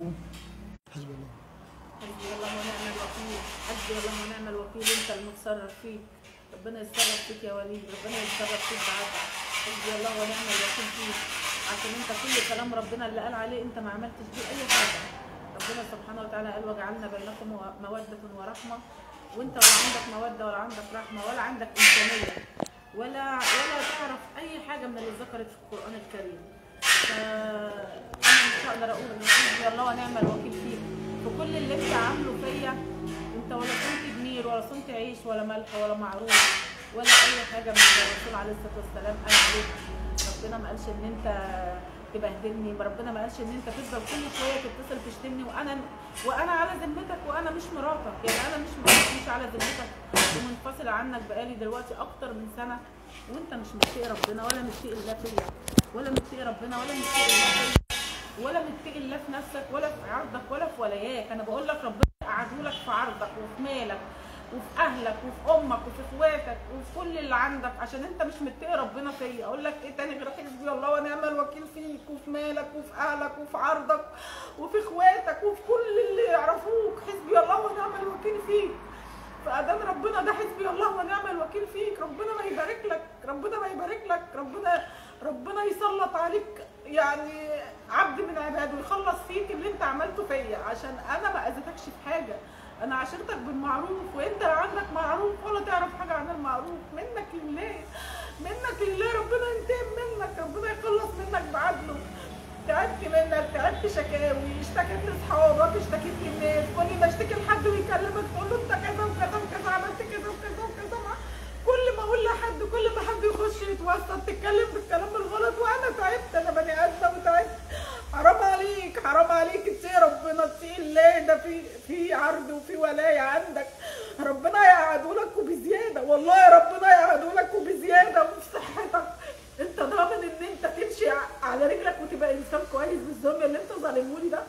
حسبي الله حسبي الله ونعم الوكيل حسبي الله ونعم الوكيل انت المتصرف فيك ربنا يتصرف فيك يا وليد ربنا يتصرف فيك بعدها حسبي الله ونعم الوكيل فيك عشان انت كل كلام ربنا اللي قال عليه انت ما عملتش بيه اي حاجه ربنا سبحانه وتعالى قال وجعلنا بينكم موده ورحمه وانت ولا عندك موده ولا عندك رحمه ولا عندك انسانيه ولا ولا تعرف اي حاجه من اللي ذكرت في القران الكريم فانا مش هقدر اقول ان حسبي الله ونعم الوكيل فيك في كل اللي انت عامله فيا انت ولا صنت جميل ولا صنت عيش ولا ملح ولا معروف ولا اي حاجه من اللي الرسول عليه الصلاه والسلام قال عليك ربنا ما قالش ان انت تبهدلني ربنا ما قالش ان انت تفضل كل شويه تتصل تشتمني وانا وانا على ذمتك وانا مش مراتك يعني انا مش مراتك مش على ذمتك ومنفصله عنك بقالي دلوقتي اكتر من سنه وانت مش متقي ربنا ولا متقي الله فيا ولا متقي ربنا ولا متقي الله فيا ولا متقي الله في نفسك ولا في عرضك ولا في ولاياك انا بقول لك ربنا قعدهولك في عرضك وفي مالك وفي اهلك وفي امك وفي اخواتك وفي كل اللي عندك عشان انت مش متقي ربنا فيا اقول لك ايه تاني غير حسبي الله ونعم الوكيل فيك وفي مالك وفي اهلك وفي عرضك وفي اخواتك وفي كل اللي يعرفوك حسبي الله ونعم الوكيل فيك فأذان ربنا ده حسبي الله ونعم الوكيل فيك ربنا ما يبارك لك ربنا ما يبارك لك ربنا ربنا يسلط عليك يعني عبد من عباده ويخلص فيك اللي انت عملته فيا عشان انا ما اذيتكش في حاجه انا عاشرتك بالمعروف وانت لا عندك معروف ولا تعرف حاجه عن المعروف منك لله منك لله ربنا ينتقم منك ربنا يخلص منك بعدله تعبت منك تعبت شكاوي اشتكيت لاصحابك اشتكيت للناس كل ما اشتكي لحد ويكلمك تقول له انت كذا وكذا وكذا عملت كذا وكذا وكذا كل ما اقول لحد كل ما حد يخش يتوسط تتكلم بالكلام الغلط وانا تعبت انا بني ادم وتعبت حرام عليك حرام عليك اتقي ربنا اتقي الله ده في في عرض وفي ولايه عندك ربنا يقعدولك وبزياده والله ربنا يقعدولك وبزياده وفي صحتك انت ضامن ان انت تمشي على رجلك وتبقى انسان كويس بالظلم اللي انت ظالمهولي ده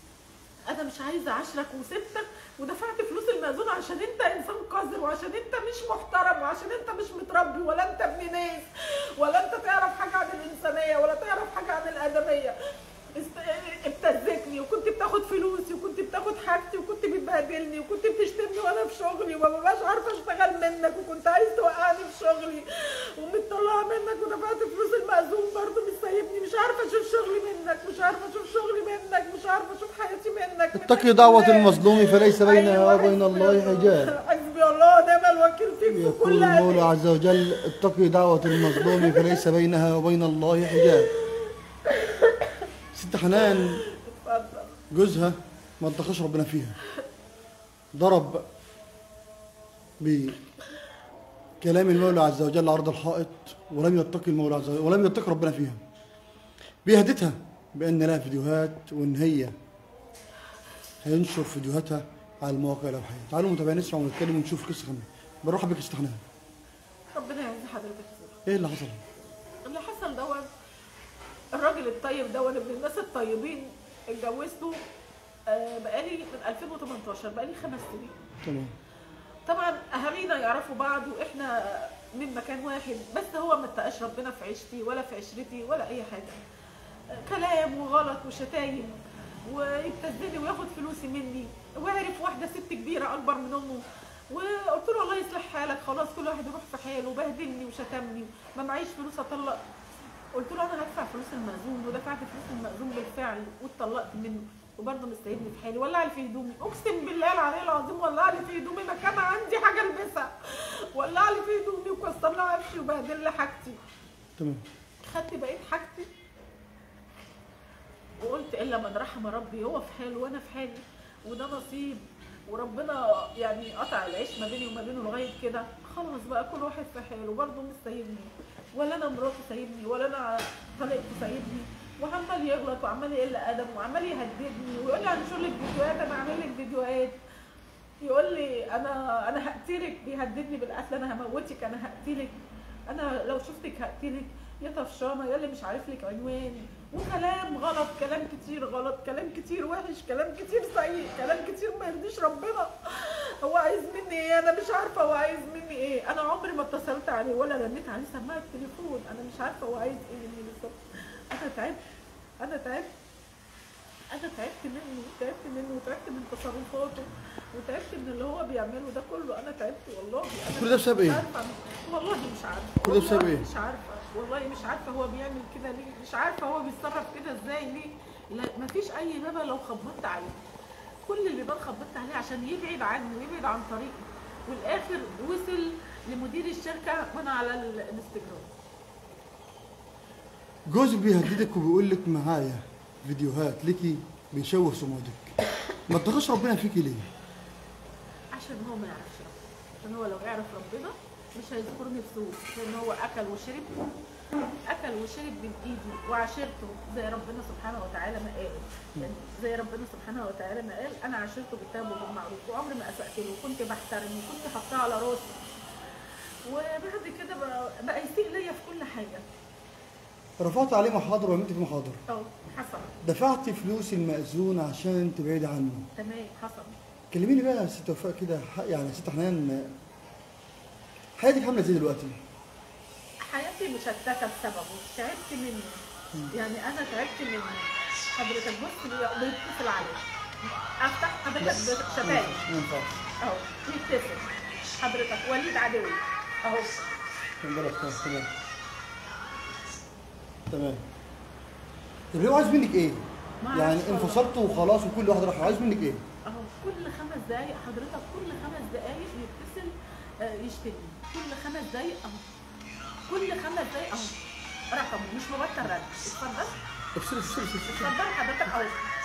انا مش عايزه اعاشرك وسبتك ودفعت فلوس المأذون عشان انت انسان قذر وعشان انت مش محترم وعشان انت مش متربي ولا انت ابن ناس ولا انت تعرف حاجه عن الانسانيه ولا تعرف حاجه عن الادميه ابتزتني وكنت بتاخد فلوسي وكنت بتاخد حاجتي وكنت بتبهدلني وكنت بتشتمني وانا في شغلي وما ببقاش عارفه اشتغل منك وكنت عايز توقعني في شغلي ومطلعه منك ودفعت فلوس المأذون برضه مش سايبني مش عارفه اشوف شغلي منك مش عارفه اشوف شغلي منك مش عارفه اشوف حياتي منك اتقي دعوة المظلوم فليس بينها وبين الله حجاب حسبي الله ونعم الوكيل فيك في يقول كل المولى هذه عز وجل اتقي دعوة المظلوم فليس بينها وبين الله حجاب ست حنان اتفضل جوزها ما اتقاش ربنا فيها ضرب بكلام المولى عز وجل عرض الحائط ولم يتقي المولى عز وجل ولم يتقي ربنا فيها بيهدتها بان لها فيديوهات وان هي هينشر فيديوهاتها على المواقع الاباحيه تعالوا متابعين نسمع ونتكلم ونشوف قصه كامله بنرحب بك يا ست حنان ربنا يعز حضرتك كتير ايه اللي حصل اللي حصل دوت الراجل الطيب دوت ابن الناس الطيبين اتجوزته آه، بقالي من 2018 بقالي خمس سنين تمام طبعا اهالينا يعرفوا بعض واحنا من مكان واحد بس هو ما اتقاش ربنا في عيشتي ولا في عشرتي ولا اي حاجه كلام وغلط وشتايم ويبتزني وياخد فلوسي مني وعرف واحده ست كبيره اكبر من امه وقلت له الله يصلح حالك خلاص كل واحد يروح في حاله وبهدلني وشتمني ما معيش فلوس اطلق قلت له انا هدفع فلوس المأذون ودفعت فلوس المأذون بالفعل واتطلقت منه وبرضه مش سايبني في حالي ولع لي في هدومي اقسم بالله العلي العظيم ولع لي في هدومي ما كان عندي حاجه البسها ولع لي في هدومي وكسر لي عفشي وبهدل لي حاجتي تمام خدت بقيت حاجتي وقلت الا من رحم ربي هو في حاله وانا في حالي وده نصيب وربنا يعني قطع العيش ما بيني وما بينه لغايه كده خلاص بقى كل واحد في حاله برضه مش سايبني ولا انا مراتي سايبني ولا انا طليقتي سايبني وعمال يغلط وعمال يقل ادب وعمال يهددني ويقول لي هنشر لك فيديوهات انا اعمل لك فيديوهات يقول لي انا انا هقتلك بيهددني بالقتل انا هموتك انا هقتلك انا لو شفتك هقتلك يا طفشانه يا اللي مش عارف لك عنوان وكلام غلط كلام كتير غلط كلام كتير وحش كلام كتير سيء كلام كتير ما يرضيش ربنا هو عايز مني ايه انا مش عارفه هو عايز مني ايه انا عمري ما اتصلت عليه ولا رنيت عليه سماعه التليفون انا مش عارفه هو عايز ايه مني بالظبط انا تعبت انا تعبت انا تعبت منه تعبت منه وتعبت من تصرفاته وتعبت من اللي هو بيعمله ده كله انا تعبت والله انا كل ده بسبب إيه؟ مش عارفه والله مش عارفه كل ده بسبب والله إيه؟ مش عارفه والله مش عارفه هو بيعمل كده ليه مش عارفه هو بيتصرف كده ازاي ليه لا مفيش اي بابا لو خبطت عليه كل اللي بان خبطت عليه عشان يبعد عني ويبعد عن طريقي والاخر وصل لمدير الشركه وانا على ال- الانستجرام جوزك بيهددك وبيقول لك معايا فيديوهات ليكي بيشوه سمعتك ما اتقاش ربنا فيكي ليه؟ عشان هو ما يعرفش ربنا عشان هو لو يعرف ربنا مش هيذكرني بسوء لان هو اكل وشرب اكل وشرب من ايدي وعاشرته زي ربنا سبحانه وتعالى ما قال يعني زي ربنا سبحانه وتعالى ما قال انا عاشرته بالتوبه وبالمعروف وعمري ما اسات له وكنت بحترمه وكنت حاطاه على راسي وبعد كده بقى, بقى يسيء ليا في كل حاجه رفعت عليه محاضر وعملت في محاضر اه حصل دفعت فلوس المأذون عشان تبعدي عنه تمام حصل كلميني بقى يا ست وفاء كده ح- يعني يا ست حنان حياتك عامله ازاي دلوقتي؟ حياتي مشتته بسببه تعبت منه يعني انا تعبت منه حضرتك بص بي- بيتصل عليا افتح حضرتك شتايم ما ينفعش اهو بيتصل حضرتك وليد عدوي اهو تمام تمام تمام طب هو عايز منك ايه؟ ما يعني أعرفش والله. انفصلتوا وخلاص وكل واحد راح عايز منك ايه؟ اهو كل خمس دقايق حضرتك كل خمس دقايق يتصل آه، يشتري كل خمس دقايق اهو كل خمس دقايق اهو رقمه مش مبطل رن اتفضل افصلي افصلي افصلي اتفضل حضرتك اهو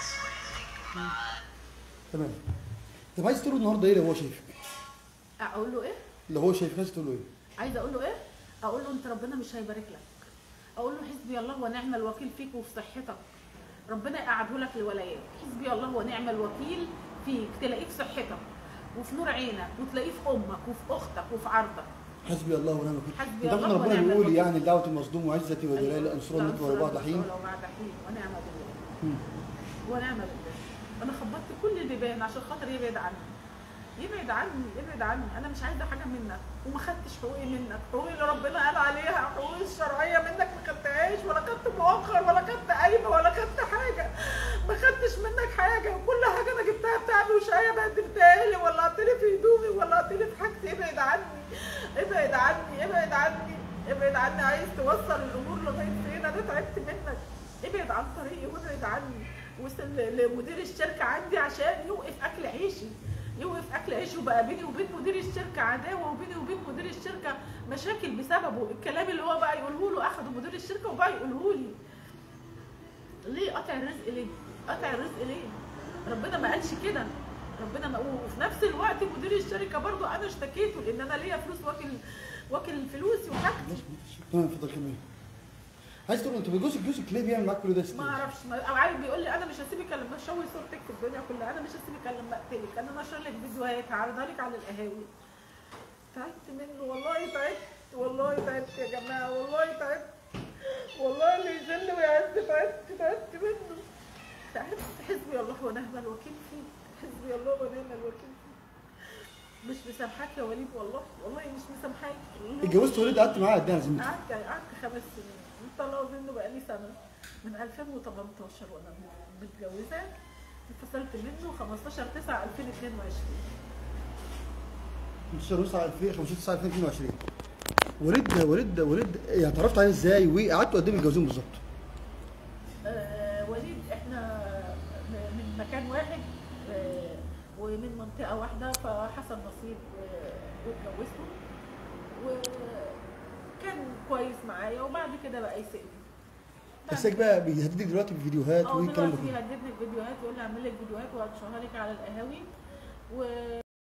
تمام طب عايز تقول له النهارده ايه لو هو شايفك؟ اقول له ايه لو هو شايفك عايز تقول له ايه؟ عايزه اقول له ايه اقول له انت ربنا مش هيبارك لك اقول له حسبي الله ونعم الوكيل فيك وفي صحتك ربنا يقعده لك لولايات حسبي الله ونعم الوكيل فيك تلاقيه في صحتك وفي نور عينك وتلاقيه في امك وفي اختك وفي عرضك حسبي الله ونعم الوكيل حسبي انت عارف ان الله ربنا ونعم بيقول الوكيل. يعني دعوه المظلوم وعزتي وجلالي انصرنك ولو بعد حين ولو بعد حين ونعم بالله مم. ونعم بالله انا خبطت كل البيبان عشان خاطر يبعد عني يبعد عني يبعد عني انا مش عايزه حاجه منك وما خدتش حقوقي منك حقوقي اللي ربنا قال عليها حقوقي الشرعيه منك ما خدتهاش ولا خدت مؤخر ولا خدت قايمه ولا خدت حاجه ما خدتش منك حاجه وكل حاجه انا جبتها بتاعتي وشقايه بقدمتها لي ولا قلت لي في هدومي ولا قلت لي في حاجتي ابعد عني ابعد عني ابعد عني ابعد عني عايز توصل الامور لغايه فين انا تعبت منك ابعد عن طريقي وابعد عني وصل لمدير الشركه عندي عشان يوقف اكل عيشي يوقف اكل عيشي وبقى بيني وبين مدير الشركه عداوه وبيني وبين مدير الشركه مشاكل بسببه الكلام اللي هو بقى يقوله له اخده مدير الشركه وبقى يقوله لي ليه قطع الرزق ليه قطع الرزق ليه ربنا ما قالش كده ربنا ما وفي نفس الوقت مدير الشركه برضو انا اشتكيته لان انا ليا فلوس واكل واكل فلوسي وحاجتي ماشي ماشي. تمام اتفضل كمل عايز تقول له انت جوزك جوزك ليه بيعمل معاك كل ده ما اعرفش ما او عارف بيقول لي انا مش هسيبك الا لما اشوي صورتك في الدنيا كلها انا مش هسيبك الا لما اقتلك انا نشر لك فيديوهات هعرضها لك على القهاوي تعبت منه والله تعبت والله تعبت يا جماعه والله تعبت والله اللي يذل ويعز تعبت تعبت منه تعبت حسبي الله ونعم الوكيل فيك حسبي الله ونعم الوكيل فيك مش مسامحاك يا وليد والله والله مش مسامحاك اتجوزت وليد قعدت معاه قد ايه يا زميلتي؟ قعدت قعدت خمس سنين طلعوا منه بقالي سنه من 2018 وانا متجوزه انفصلت منه 15 9 2022 15 9 2015 9 2022 وليد وليد وليد يعني اتعرفت عليه ازاي وقعدتوا قد ايه متجوزين بالظبط؟ آه وليد احنا م- من مكان واحد آه ومن منطقه واحده فحصل نصيب آه، واتجوزته وكان كويس معايا وبعد كده بقى يسيبني بس بقى بيهددك دلوقتي بفيديوهات اه والكلام ده دلوقتي كله بيهددني بفيديوهات يقول لي اعمل لك فيديوهات وهنشرها لك على القهاوي و